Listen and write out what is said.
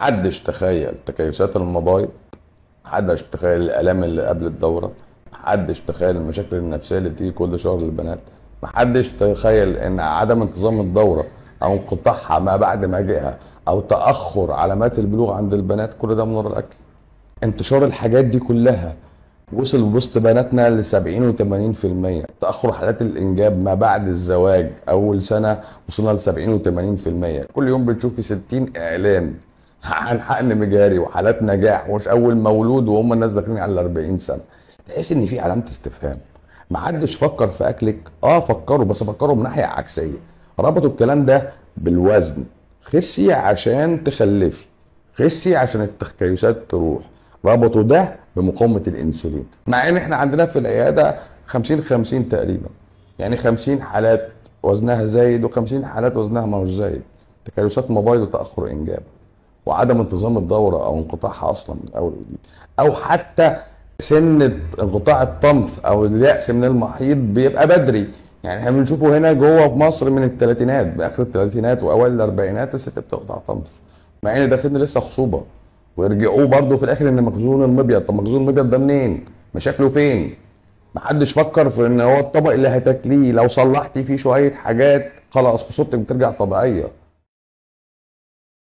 محدش تخيل تكيسات المبايض محدش تخيل الالام اللي قبل الدوره محدش تخيل المشاكل النفسيه اللي بتيجي كل شهر للبنات محدش تخيل ان عدم انتظام الدوره او انقطاعها ما بعد مجيئها او تاخر علامات البلوغ عند البنات كل ده من ورا الاكل انتشار الحاجات دي كلها وصل وسط بناتنا ل 70 و 80% تاخر حالات الانجاب ما بعد الزواج اول سنه وصلنا ل 70 و 80% كل يوم بتشوفي 60 اعلان عن حقن مجاري وحالات نجاح ومش اول مولود وهم الناس داخلين على ال 40 سنه تحس ان في علامه استفهام ما حدش فكر في اكلك اه فكروا بس فكروا من ناحيه عكسيه ربطوا الكلام ده بالوزن خسي عشان تخلفي خسي عشان التكيسات تروح ربطوا ده بمقاومه الانسولين مع ان احنا عندنا في العياده 50 50 تقريبا يعني 50 حالات وزنها زايد و50 حالات وزنها مش زايد تكيسات مبايض وتاخر انجاب وعدم انتظام الدوره او انقطاعها اصلا من اول وجديد او حتى سن انقطاع الطمث او اليأس من المحيض بيبقى بدري يعني احنا بنشوفه هنا جوه في مصر من الثلاثينات باخر الثلاثينات واوائل الاربعينات الست بتقطع طمث مع ان ده سن لسه خصوبه ويرجعوه برضه في الاخر ان مخزون المبيض طب مخزون المبيض ده منين؟ مشاكله فين؟ محدش فكر في ان هو الطبق اللي هتاكليه لو صلحتي فيه شويه حاجات خلاص خصوبتك بترجع طبيعيه